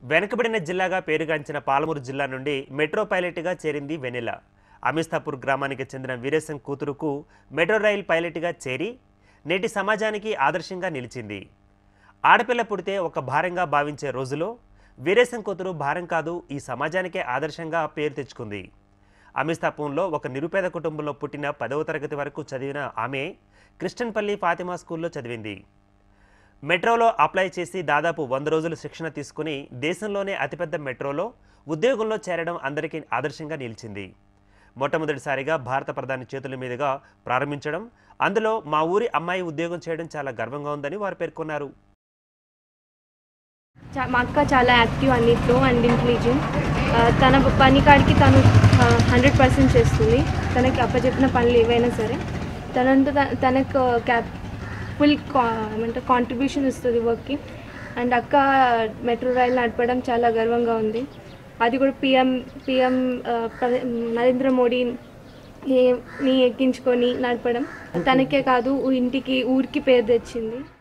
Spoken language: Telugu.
వెనుకబడిన జిల్లాగా పేరుగాంచిన పాలమూరు జిల్లా నుండి మెట్రో పైలట్గా చేరింది వెనెల అమిస్తాపూర్ గ్రామానికి చెందిన వీరేశం కూతురుకు మెట్రో రైల్ పైలట్గా చేరి నేటి సమాజానికి ఆదర్శంగా నిలిచింది ఆడపిల్ల పుడితే ఒక భారంగా భావించే రోజులో వీరేశం కూతురు భారం కాదు ఈ సమాజానికే ఆదర్శంగా పేరు తెచ్చుకుంది అమిస్తాపూర్లో ఒక నిరుపేద కుటుంబంలో పుట్టిన పదవ తరగతి వరకు చదివిన ఆమె క్రిస్టన్పల్లి ఫాతిమా స్కూల్లో చదివింది మెట్రోలో అప్లై చేసి దాదాపు వంద రోజులు శిక్షణ తీసుకుని దేశంలోనే అతిపెద్ద మెట్రోలో ఉద్యోగంలో చేరడం అందరికీ ఆదర్శంగా నిలిచింది మొట్టమొదటిసారిగా భారత ప్రధాని చేతుల మీదుగా ప్రారంభించడం అందులో మా ఊరి అమ్మాయి ఉద్యోగం చేయడం చాలా గర్వంగా ఉందని వారు పేర్కొన్నారు చా- మా అక్క చాలా యాక్టివ్ అన్నిట్లో అండ్ ఇంటెలిజెంట్ తన పని కాడికి తను హండ్రెడ్ పర్సెంట్ చేస్తుంది తనకి అప్పచెప్పిన పనులు ఏవైనా సరే తనంతా త- తనకు క్యాప్ ఫుల్ ఏమంటే కాంట్రిబ్యూషన్ ఇస్తుంది వర్క్కి అండ్ అక్క మెట్రో రైలు నడపడం చాలా గర్వంగా ఉంది అది కూడా పిఎం పిఎం నరేంద్ర మోడీ ని ఎక్కించుకొని నడపడం తనకే కాదు ఇంటికి ఊరికి పేరు తెచ్చింది